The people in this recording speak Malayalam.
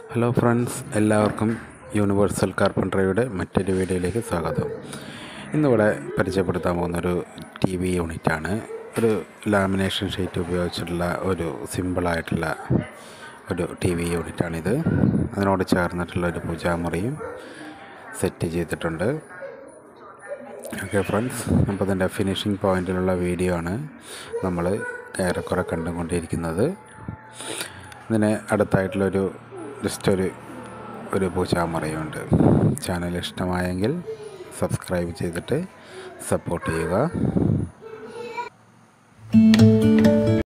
ഹലോ ഫ്രണ്ട്സ് എല്ലാവർക്കും യൂണിവേഴ്സൽ കാർപ്പൻട്രയുടെ മറ്റൊരു വീഡിയോയിലേക്ക് സ്വാഗതം ഇന്നിവിടെ പരിചയപ്പെടുത്താൻ പോകുന്നൊരു ടി വി യൂണിറ്റാണ് ഒരു ലാമിനേഷൻ ഷീറ്റ് ഉപയോഗിച്ചിട്ടുള്ള ഒരു സിമ്പിളായിട്ടുള്ള ഒരു ടി വി യൂണിറ്റാണിത് അതിനോട് ചേർന്നിട്ടുള്ള ഒരു പൂജാമുറിയും സെറ്റ് ചെയ്തിട്ടുണ്ട് ഓക്കെ ഫ്രണ്ട്സ് അപ്പോൾ ഇതിൻ്റെ ഫിനിഷിംഗ് പോയിൻറ്റിലുള്ള വീഡിയോ ആണ് നമ്മൾ ഏറെക്കുറെ കണ്ടുകൊണ്ടിരിക്കുന്നത് ഇതിന് അടുത്തായിട്ടുള്ളൊരു ജസ്റ്റ് ഒരു ഒരു പൂജാമുറിയുണ്ട് ചാനൽ ഇഷ്ടമായെങ്കിൽ സബ്സ്ക്രൈബ് ചെയ്തിട്ട് സപ്പോർട്ട് ചെയ്യുക